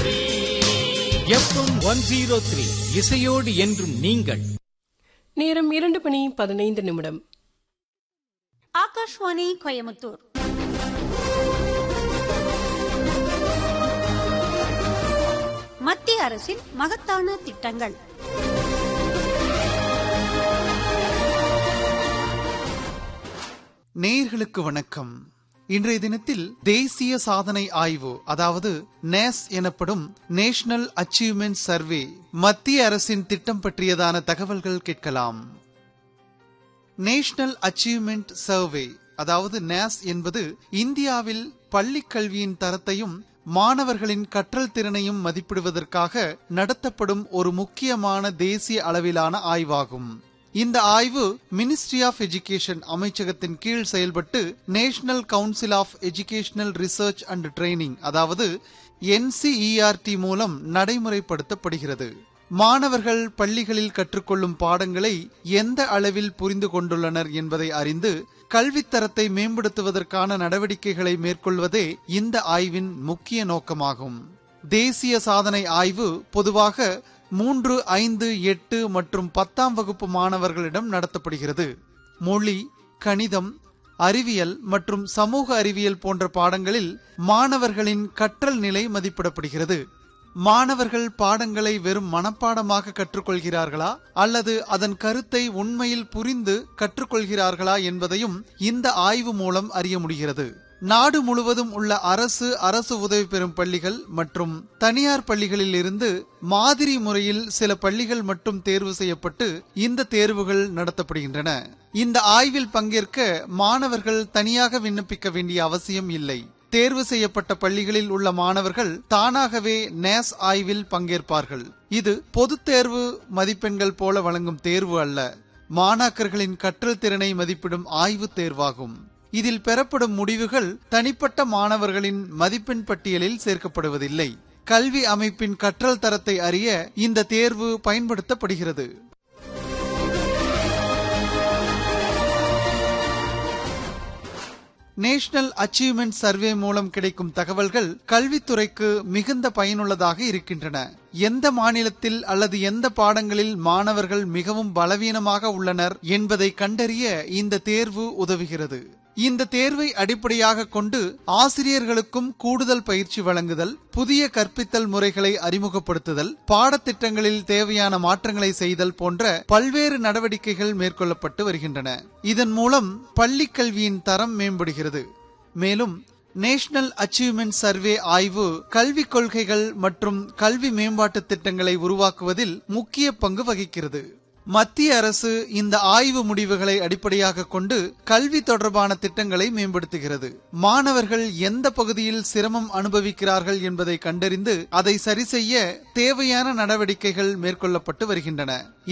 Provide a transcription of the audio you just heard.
FM one zero three இசையோடு என்றும் நீங்கள் நேரம் இரண்டு மணி பதினைந்து நிமிடம் ஆகாஷ்வாணி கோயமுத்தூர் மத்திய அரசின் மகத்தான திட்டங்கள் நேயர்களுக்கு வணக்கம் இன்றைய தினத்தில் தேசிய சாதனை ஆய்வு அதாவது நேஸ் எனப்படும் நேஷனல் அச்சீவ்மெண்ட் சர்வே மத்திய அரசின் திட்டம் பற்றியதான தகவல்கள் கேட்கலாம் நேஷனல் அச்சீவ்மெண்ட் சர்வே அதாவது நேஸ் என்பது இந்தியாவில் பள்ளிக் கல்வியின் தரத்தையும் மாணவர்களின் கற்றல் திறனையும் மதிப்பிடுவதற்காக நடத்தப்படும் ஒரு முக்கியமான தேசிய அளவிலான ஆய்வாகும் இந்த ஆய்வு மினிஸ்ட்ரி ஆஃப் எஜுகேஷன் அமைச்சகத்தின் கீழ் செயல்பட்டு national council of educational research and training அதாவது என்சிஇஆர்டி மூலம் நடைமுறைப்படுத்தப்படுகிறது மாணவர்கள் பள்ளிகளில் கற்றுக்கொள்ளும் பாடங்களை எந்த அளவில் புரிந்து கொண்டுள்ளனர் என்பதை அறிந்து கல்வித்தரத்தை மேம்படுத்துவதற்கான நடவடிக்கைகளை மேற்கொள்வதே இந்த ஆய்வின் முக்கிய நோக்கமாகும் தேசிய சாதனை ஆய்வு பொதுவாக மூன்று ஐந்து எட்டு மற்றும் பத்தாம் வகுப்பு மாணவர்களிடம் நடத்தப்படுகிறது மொழி கணிதம் அறிவியல் மற்றும் சமூக அறிவியல் போன்ற பாடங்களில் மாணவர்களின் கற்றல் நிலை மதிப்பிடப்படுகிறது மாணவர்கள் பாடங்களை வெறும் மனப்பாடமாக கற்றுக்கொள்கிறார்களா அல்லது அதன் கருத்தை உண்மையில் புரிந்து கற்றுக்கொள்கிறார்களா என்பதையும் இந்த ஆய்வு மூலம் அறிய முடிகிறது நாடு முழுவதும் உள்ள அரசு அரசு உதவி பெறும் பள்ளிகள் மற்றும் தனியார் பள்ளிகளில் இருந்து மாதிரி முறையில் சில பள்ளிகள் மட்டும் தேர்வு செய்யப்பட்டு இந்த தேர்வுகள் நடத்தப்படுகின்றன இந்த ஆய்வில் பங்கேற்க மாணவர்கள் தனியாக விண்ணப்பிக்க வேண்டிய அவசியம் இல்லை தேர்வு செய்யப்பட்ட பள்ளிகளில் உள்ள மாணவர்கள் தானாகவே நேஸ் ஆய்வில் பங்கேற்பார்கள் இது பொதுத் தேர்வு மதிப்பெண்கள் போல வழங்கும் தேர்வு அல்ல மாணாக்கர்களின் கற்றல் திறனை மதிப்பிடும் ஆய்வு தேர்வாகும் இதில் பெறப்படும் முடிவுகள் தனிப்பட்ட மாணவர்களின் மதிப்பெண் பட்டியலில் சேர்க்கப்படுவதில்லை கல்வி அமைப்பின் கற்றல் தரத்தை அறிய இந்த தேர்வு பயன்படுத்தப்படுகிறது நேஷனல் அச்சீவ்மெண்ட் சர்வே மூலம் கிடைக்கும் தகவல்கள் கல்வித்துறைக்கு மிகுந்த பயனுள்ளதாக இருக்கின்றன எந்த மாநிலத்தில் அல்லது எந்த பாடங்களில் மாணவர்கள் மிகவும் பலவீனமாக உள்ளனர் என்பதை கண்டறிய இந்த தேர்வு உதவுகிறது இந்த தேர்வை அடிப்படையாக கொண்டு ஆசிரியர்களுக்கும் கூடுதல் பயிற்சி வழங்குதல் புதிய கற்பித்தல் முறைகளை அறிமுகப்படுத்துதல் பாடத்திட்டங்களில் தேவையான மாற்றங்களை செய்தல் போன்ற பல்வேறு நடவடிக்கைகள் மேற்கொள்ளப்பட்டு வருகின்றன இதன் மூலம் பள்ளிக் கல்வியின் தரம் மேம்படுகிறது மேலும் நேஷனல் அச்சீவ்மெண்ட் சர்வே ஆய்வு கல்விக் கொள்கைகள் மற்றும் கல்வி மேம்பாட்டு திட்டங்களை உருவாக்குவதில் முக்கிய பங்கு வகிக்கிறது மத்திய அரசு இந்த ஆய்வு முடிவுகளை அடிப்படையாக கொண்டு கல்வி தொடர்பான திட்டங்களை மேம்படுத்துகிறது மாணவர்கள் எந்த பகுதியில் சிரமம் அனுபவிக்கிறார்கள் என்பதை கண்டறிந்து அதை சரி செய்ய தேவையான நடவடிக்கைகள் மேற்கொள்ளப்பட்டு வருகின்றன